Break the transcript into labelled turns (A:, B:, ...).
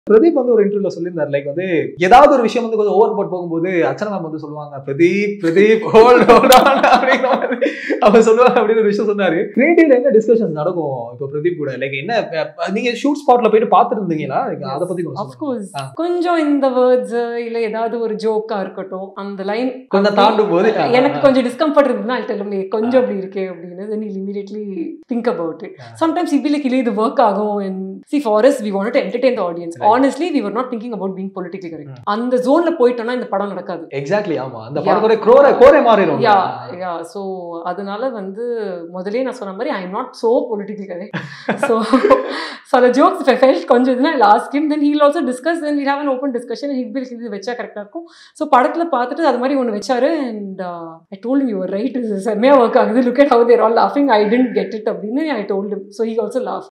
A: பிரதீப் வந்து ஒரு இன்டர்வியூல சொல்லியிருந்தாரு லைக் வந்து ஏதாவது ஒரு விஷயம் வந்து கொஞ்சம் ஓவர் போட் போகும்போது அர்ச்சனா மேம் வந்து சொல்லுவாங்க பிரதீப் பிரதீப் ஹோல்ட் ஹோல்ட் அப்படிங்கிற மாதிரி அவர் சொல்லுவாங்க அப்படின்னு ஒரு விஷயம் சொன்னாரு கிரியேட்டிவ்ல என்ன டிஸ்கஷன்ஸ் நடக்கும் இப்போ பிரதீப் கூட லைக் என்ன அஹ், நீங்க ஷூட் ஸ்பாட்ல போயிட்டு பாத்துட்டு இருந்தீங்களா Like, அதை பத்தி கொஞ்சம் சொல்லுங்க.
B: Of course
A: ah.
B: கொஞ்சம் இந்த வேர்ட்ஸ் இல்ல ஏதாவது ஒரு ஜோக்கா இருக்கட்டும் அந்த லைன்
A: கொஞ்சம் தாண்டும் போது ஆ,
B: எனக்கு
A: ஆ,
B: கொஞ்சம் டிஸ்கம்ஃபர்ட் இருந்ததுன்னா டெல்லுமே கொஞ்சம் அப்படி இருக்கே அப்படின்னு then I'll immediately think about it
A: ah.
B: Sometimes இப்படி லைக் இது ஒர்க் ஆகும் and see for us we want to entertain the audience
A: Right.
B: Honestly we were not thinking about being politically correct
A: hmm.
B: அந்த ஜோன்ல போயிட்டோம்னா இந்த படம் நடக்காது
A: எக்ஸாக்ட்லி ஆமா அந்த
B: Yeah.
A: படத்தோட கோரே கோரே மாறிடும்
B: யா யா ஸோ அதனால வந்து முதலே நான் சொன்ன மாதிரி I am not so politically correct so so அந்த ஜோக்ஸ் இஃப் ஐ ஃபெல்ட் கொஞ்சம் இதுனா லாஸ்ட் கிம் then he'll also discuss then we have an open discussion ஹிட் பில் இது வச்சா கரெக்டாக இருக்கும் ஸோ படத்தில் பார்த்துட்டு அது மாதிரி ஒன்று வச்சாரு and I told you right செம்மையாக ஒர்க் ஆகுது look at how they're all லாஃபிங் ஐ டென்ட் கெட் இட் அப்படின்னு I told so he also laugh